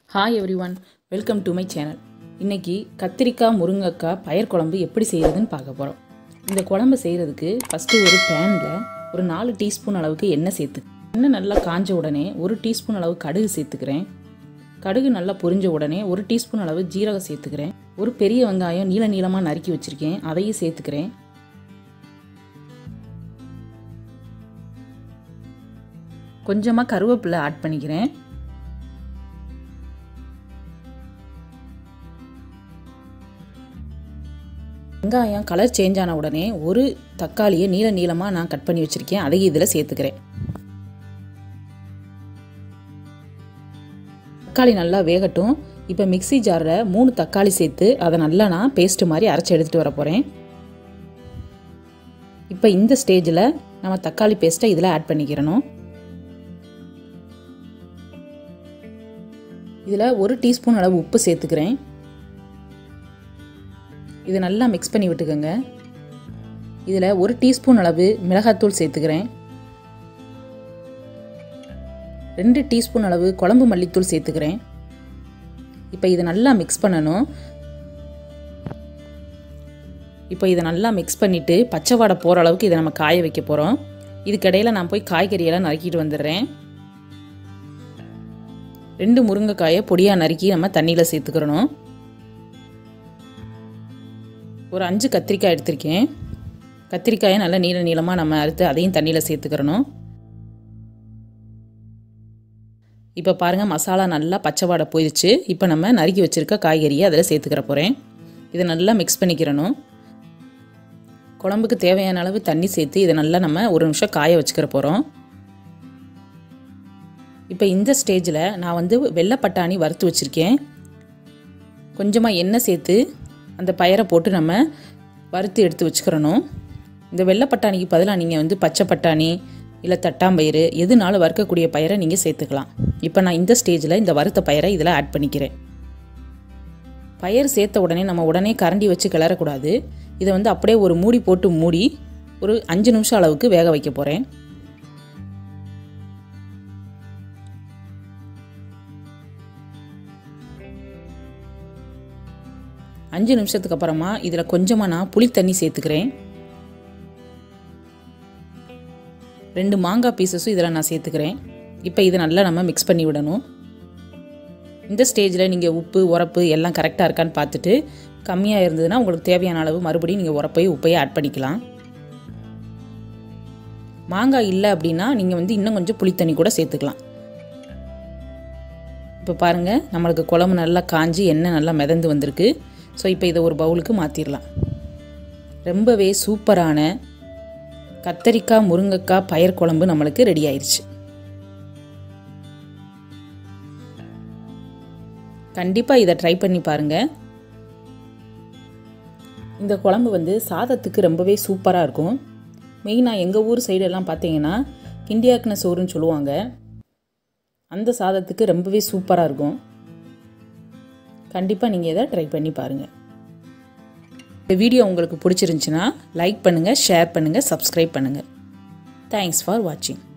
hi everyone welcome to my channel இன்னைக்கு கத்திரிக்காய் முருங்கைக்காய் பயர் குழம்பு எப்படி செய்கிறதுன்னு பார்க்க போகிறோம் இந்த குழம்பு செய்கிறதுக்கு ஃபஸ்ட்டு ஒரு பேனில் ஒரு நாலு டீஸ்பூன் அளவுக்கு எண்ணெய் சேர்த்து எண்ணெய் நல்லா காஞ்ச உடனே ஒரு டீஸ்பூன் அளவு கடுகு சேர்த்துக்கிறேன் கடுகு நல்லா பொரிஞ்ச உடனே ஒரு டீஸ்பூன் அளவு ஜீரகம் சேர்த்துக்கிறேன் ஒரு பெரிய வெங்காயம் நீள நீளமாக நறுக்கி வச்சுருக்கேன் அதையும் சேர்த்துக்கிறேன் கொஞ்சமாக கருவேப்பிலை ஆட் பண்ணிக்கிறேன் வெங்காயம் கலர் சேஞ்ச் ஆன உடனே ஒரு தக்காளியை நீள நீளமாக நான் கட் பண்ணி வச்சுருக்கேன் அதையும் இதில் சேர்த்துக்கிறேன் தக்காளி நல்லா வேகட்டும் இப்போ மிக்சி ஜாரில் மூணு தக்காளி சேர்த்து அதை நல்லா நான் பேஸ்ட்டு மாதிரி அரைச்சி எடுத்துகிட்டு வர போகிறேன் இப்போ இந்த ஸ்டேஜில் நம்ம தக்காளி பேஸ்ட்டை இதில் ஆட் பண்ணிக்கிறணும் இதில் ஒரு டீஸ்பூன் அளவு உப்பு சேர்த்துக்கிறேன் இது நல்லா மிக்ஸ் பண்ணி விட்டுக்கோங்க இதில் ஒரு டீஸ்பூன் அளவு மிளகாத்தூள் சேர்த்துக்கிறேன் ரெண்டு டீஸ்பூன் அளவு குழம்பு மல்லித்தூள் சேர்த்துக்கிறேன் இப்போ இதை நல்லா மிக்ஸ் பண்ணணும் இப்போ இதை நல்லா மிக்ஸ் பண்ணிவிட்டு பச்சை வாடை போகிற அளவுக்கு இதை நம்ம காய வைக்க போகிறோம் இதுக்கிடையில் நான் போய் காய்கறியெல்லாம் நறுக்கிட்டு வந்துடுறேன் ரெண்டு முருங்கைக்காயை பொடியாக நறுக்கி நம்ம தண்ணியில் சேர்த்துக்கிறணும் ஒரு அஞ்சு கத்திரிக்காய் எடுத்திருக்கேன் கத்திரிக்காயை நல்லா நீள நீளமாக நம்ம அறுத்து அதையும் தண்ணியில் சேர்த்துக்கிறணும் இப்போ பாருங்கள் மசாலா நல்லா பச்சை வாடை போயிடுச்சு இப்போ நம்ம நறுக்கி வச்சுருக்க காய்கறியை அதில் சேர்த்துக்கிற போகிறேன் இதை நல்லா மிக்ஸ் பண்ணிக்கிறணும் குழம்புக்கு தேவையான அளவு தண்ணி சேர்த்து இதை நல்லா நம்ம ஒரு நிமிஷம் காய வச்சுக்கிற போகிறோம் இப்போ இந்த ஸ்டேஜில் நான் வந்து வெள்ளை பட்டாணி வறுத்து வச்சுருக்கேன் கொஞ்சமாக எண்ணெய் சேர்த்து அந்த பயரை போட்டு நம்ம வறுத்து எடுத்து வச்சுக்கிறணும் இந்த வெள்ளை பட்டாணிக்கு பதிலாக நீங்கள் வந்து பச்சை பட்டாணி இல்லை தட்டாம்பயிறு எதுனாலும் வறுக்கக்கூடிய பயிரை நீங்கள் சேர்த்துக்கலாம் இப்போ நான் இந்த ஸ்டேஜில் இந்த வறுத்த பயிரை இதில் ஆட் பண்ணிக்கிறேன் பயிர் சேர்த்த உடனே நம்ம உடனே கரண்டி வச்சு கிளறக்கூடாது இதை வந்து அப்படியே ஒரு மூடி போட்டு மூடி ஒரு அஞ்சு நிமிஷம் அளவுக்கு வேக வைக்க போகிறேன் அஞ்சு நிமிஷத்துக்கு அப்புறமா இதில் கொஞ்சமாக நான் புளி தண்ணி சேர்த்துக்கிறேன் ரெண்டு மாங்காய் பீசஸும் இதில் நான் சேர்த்துக்கிறேன் இப்போ இதை நல்லா நம்ம மிக்ஸ் பண்ணி விடணும் இந்த ஸ்டேஜில் நீங்கள் உப்பு உரப்பு எல்லாம் கரெக்டாக இருக்கான்னு பார்த்துட்டு கம்மியாக இருந்ததுன்னா உங்களுக்கு தேவையான அளவு மறுபடியும் நீங்கள் உரப்பையும் உப்பையும் ஆட் பண்ணிக்கலாம் மாங்காய் இல்லை அப்படின்னா நீங்கள் வந்து இன்னும் கொஞ்சம் புளித்தண்ணி கூட சேர்த்துக்கலாம் இப்போ பாருங்கள் நம்மளுக்கு குழம்பு நல்லா காஞ்சி எண்ணெய் நல்லா மிதந்து வந்திருக்கு ஸோ இப்போ இதை ஒரு பவுலுக்கு மாற்றிடலாம் ரொம்பவே சூப்பரான கத்தரிக்காய் முருங்கைக்காய் பயிர் குழம்பு நம்மளுக்கு ரெடி ஆயிடுச்சு கண்டிப்பாக இதை ட்ரை பண்ணி பாருங்கள் இந்த குழம்பு வந்து சாதத்துக்கு ரொம்பவே சூப்பராக இருக்கும் மெயினாக எங்கள் ஊர் சைடெல்லாம் பார்த்தீங்கன்னா கிண்டியாக்கின சோறுன்னு சொல்லுவாங்க அந்த சாதத்துக்கு ரொம்பவே சூப்பராக இருக்கும் கண்டிப்பாக நீங்கள் இதை ட்ரை பண்ணி பாருங்கள் இந்த வீடியோ உங்களுக்கு பிடிச்சிருந்துச்சுன்னா லைக் பண்ணுங்கள் ஷேர் பண்ணுங்கள் சப்ஸ்கிரைப் பண்ணுங்கள் தேங்க்ஸ் ஃபார் வாட்சிங்